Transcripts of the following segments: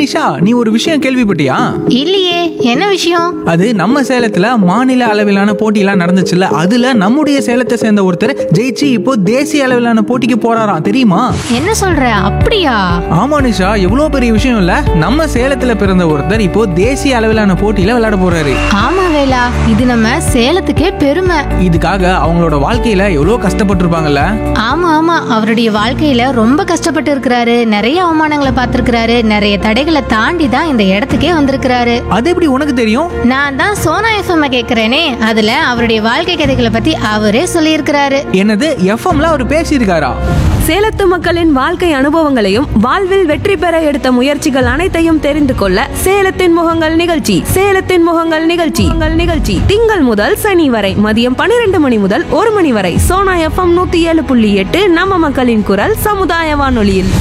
நிஷா நீ ஒரு விஷயம் கேள்விப்பட்டியா இல்லையே என்ன விஷயம் அது நம்ம சேலத்துல மாநில அளவிலான போட்டியெல்லாம் நடந்துச்சுல்ல அதுல நம்முடைய சேலத்தை சேர்ந்த ஒருத்தர் ஜெயிச்சு இப்போ தேசிய அளவிலான போட்டிக்கு போறாராம் தெரியுமா என்ன சொல்ற அப்படியா ஆமா நிஷா எவ்வளோ பெரிய விஷயம் இல்ல நம்ம சேலத்துல பிறந்த ஒருத்தர் இப்போ தேசிய அளவிலான போட்டியில விளையாட போறாரு ஆமா வேலா இது நம்ம சேலத்துக்கே பெருமை இதுக்காக அவங்களோட வாழ்க்கையில எவ்வளோ கஷ்டப்பட்டிருப்பாங்கல்ல ஆமா ஆமா அவருடைய வாழ்க்கையில ரொம்ப கஷ்டப்பட்டு இருக்கிறாரு நிறைய அவமானங்களை பார்த்திருக்கிறாரு நிறைய தடைகளை தாண்டி தான் இந்த இடத்துக்கே வந்திருக்கிறாரு அது எப்படி உனக்கு தெரியும் நான் தான் சோனா எஃப்எம் கேக்குறேனே அதுல அவருடைய வாழ்க்கை கதைகளை பத்தி அவரே சொல்லியிருக்கிறாரு என்னது எஃப்எம்ல அவர் பேசியிருக்காரா சேலத்து மக்களின் வாழ்க்கை அனுபவங்களையும் வாழ்வில் வெற்றி பெற எடுத்த முயற்சிகள் அனைத்தையும் தெரிந்து கொள்ள சேலத்தின் முகங்கள் நிகழ்ச்சி சேலத்தின் முகங்கள் நிகழ்ச்சி உங்கள் நிகழ்ச்சி திங்கள் முதல் சனி வரை மதியம் பன்னிரண்டு மணி முதல் ஒரு மணி வரை சோனா எஃப்எம் நூத்தி ஏழு புள்ளி எட்டு நம்ம மக்களின் குரல் சமுதாய வானொலியில்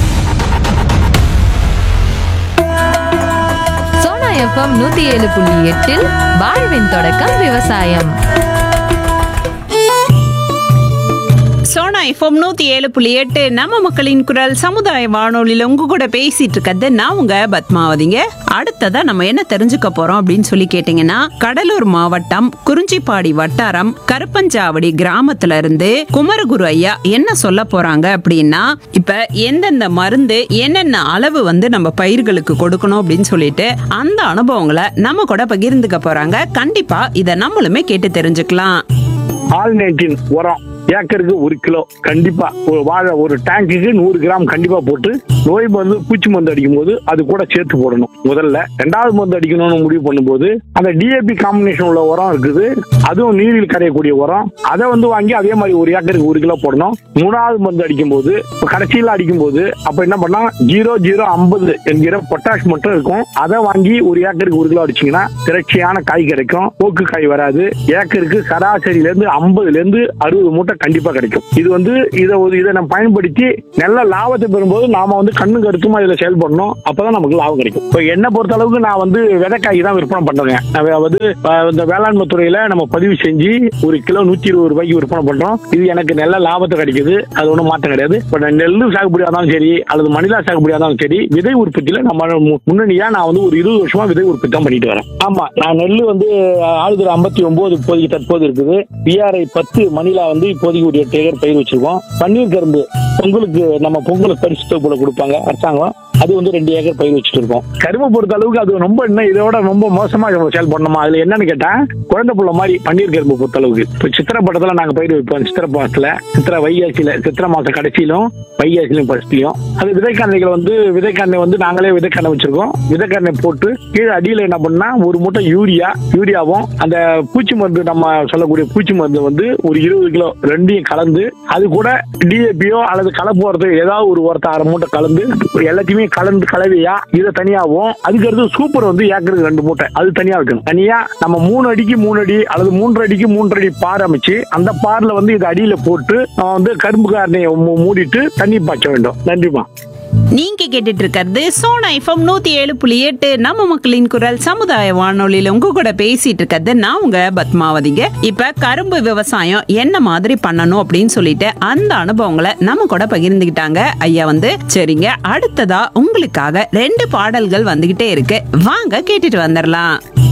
சோனா எஃப்எம் நூத்தி ஏழு புள்ளி எட்டில் வாழ்வின் தொடக்கம் விவசாயம் சோனா எஃப்எம் நூத்தி ஏழு புள்ளி எட்டு நம்ம மக்களின் குரல் சமுதாய வானொலியில உங்க கூட பேசிட்டு இருக்கிறது நான் உங்க பத்மாவதிங்க அடுத்ததா நம்ம என்ன தெரிஞ்சுக்க போறோம் அப்படின்னு சொல்லி கேட்டீங்கன்னா கடலூர் மாவட்டம் குறிஞ்சிப்பாடி வட்டாரம் கருப்பஞ்சாவடி கிராமத்துல இருந்து குமரகுரு ஐயா என்ன சொல்ல போறாங்க அப்படின்னா இப்ப எந்தெந்த மருந்து என்னென்ன அளவு வந்து நம்ம பயிர்களுக்கு கொடுக்கணும் அப்படின்னு சொல்லிட்டு அந்த அனுபவங்களை நம்ம கூட பகிர்ந்துக்க போறாங்க கண்டிப்பா இதை நம்மளுமே கேட்டு தெரிஞ்சுக்கலாம் ஆல் நைன்டீன் உரம் ஏக்கருக்கு ஒரு கிலோ கண்டிப்பா ஒரு வாழை ஒரு டேங்குக்கு நூறு கிராம் கண்டிப்பா போட்டு நோய் மருந்து பூச்சி மருந்து அடிக்கும் போது அது கூட சேர்த்து போடணும் முதல்ல ரெண்டாவது மருந்து அடிக்கணும்னு முடிவு பண்ணும்போது அந்த டிஏபி காம்பினேஷன் உள்ள உரம் இருக்குது அதுவும் நீரில் கரையக்கூடிய உரம் அதை வந்து வாங்கி அதே மாதிரி ஒரு ஏக்கருக்கு ஒரு கிலோ போடணும் மூணாவது மருந்து அடிக்கும் போது இப்ப கடைசியில் அடிக்கும் போது அப்ப என்ன பண்ணா ஜீரோ ஜீரோ ஐம்பது என்கிற பொட்டாஷ் மட்டும் இருக்கும் அதை வாங்கி ஒரு ஏக்கருக்கு ஒரு கிலோ அடிச்சீங்கன்னா திரட்சியான காய் கிடைக்கும் போக்கு காய் வராது ஏக்கருக்கு சராசரியில இருந்து ஐம்பதுல இருந்து அறுபது மூட்டை கண்டிப்பா கிடைக்கும் இது வந்து இதை ஒரு இதை நம்ம பயன்படுத்தி நல்ல லாபத்தை பெறும்போது நாம வந்து கண்ணு கருத்துமா இதுல செயல்படணும் அப்பதான் நமக்கு லாபம் கிடைக்கும் இப்போ என்னை பொறுத்த அளவுக்கு நான் வந்து விதைக்காய் தான் விற்பனை பண்றேங்க நான் வந்து அஹ், இந்த வேளாண்மை துறையில நம்ம பதிவு செஞ்சு ஒரு கிலோ நூத்தி இருபது ரூபாய்க்கு விற்பனை பண்றோம் இது எனக்கு நல்ல லாபத்தை கிடைக்குது அது ஒன்றும் மாற்றம் கிடையாது இப்போ நெல் சாகுபடியா இருந்தாலும் சரி அல்லது மணிலா சாகுபடியா இருந்தாலும் சரி விதை உற்பத்தியில நம்ம மு- முன்னணியா நான் வந்து ஒரு இருபது வருஷமா விதை உற்பத்தி தான் பண்ணிட்டு வரேன் ஆமா நான் நெல் வந்து ஆளுதர் ஐம்பத்தி ஒன்பது இப்போதைக்கு தற்போது இருக்குது பிஆர்ஐ பத்து மணிலா வந்து இப்போதைக்கு ஒரு எட்டு ஏக்கர் பயிர் வச்சிருக்கோம் பன்னீர் கரும்பு பொங்கலுக்கு நம்ம பொங்கலுக்கு பரிசு தொகுப்புல கொடுப்பாங்க அரசாங்கம் அது வந்து ரெண்டு ஏக்கர் பயிர் வச்சுட்டு இருக்கோம் கரும்பு பொறுத்த அளவுக்கு அது ரொம்ப இன்னும் இதோட ரொம்ப மோசமா செயல்படணுமா அதுல என்னன்னு கேட்டா குழந்தை புள்ள மாதிரி பன்னீர் கரும்பு பொறுத்த அளவுக்கு இப்போ சித்திரை பட்டத்துல நாங்க பயிர் வைப்போம் சித்திரை மாசத்துல சித்திரை வைகாசியில சித்திரை மாசம் கடைசியிலும் வைகாசியிலும் ஃபர்ஸ்ட்லயும் அது விதைக்கண்ணைகள் வந்து விதைக்கண்ணை வந்து நாங்களே விதைக்கண்ணை வச்சிருக்கோம் விதைக்கண்ணை போட்டு கீழே அடியில என்ன பண்ணா ஒரு மூட்டை யூரியா யூரியாவும் அந்த பூச்சி மருந்து நம்ம சொல்லக்கூடிய பூச்சி மருந்து வந்து ஒரு இருபது கிலோ ரெண்டையும் கலந்து அது கூட டிஏபியோ அல்லது கலப்பு உரத்தை ஏதாவது ஒரு உரத்தை அரை மூட்டை கலந்து எல்லாத்தையுமே கலந்து கலவையா இதை தனியாகவும் அதுக்கு அடுத்து சூப்பர் வந்து ஏக்கருக்கு ரெண்டு மூட்டை அது தனியா வைக்கணும் தனியா நம்ம மூணு அடிக்கு மூணு அடி அல்லது மூன்று அடிக்கு மூன்று அடி பார் அமைச்சு அந்த பார்ல வந்து இது அடியில போட்டு நம்ம வந்து கரும்பு காரணையை மூடிட்டு தண்ணி பாய்ச்ச வேண்டும் நன்றிமா நீங்க கேட்டுட்டு இருக்கிறது சோனா எஃப்எம் நூத்தி ஏழு புள்ளி எட்டு நம்ம மக்களின் குரல் சமுதாய வானொலியில உங்க கூட பேசிட்டு இருக்கிறது நான் உங்க பத்மாவதிங்க இப்ப கரும்பு விவசாயம் என்ன மாதிரி பண்ணணும் அப்படின்னு சொல்லிட்டு அந்த அனுபவங்களை நம்ம கூட பகிர்ந்துகிட்டாங்க ஐயா வந்து சரிங்க அடுத்ததா உங்களுக்காக ரெண்டு பாடல்கள் வந்துகிட்டே இருக்கு வாங்க கேட்டுட்டு வந்துடலாம்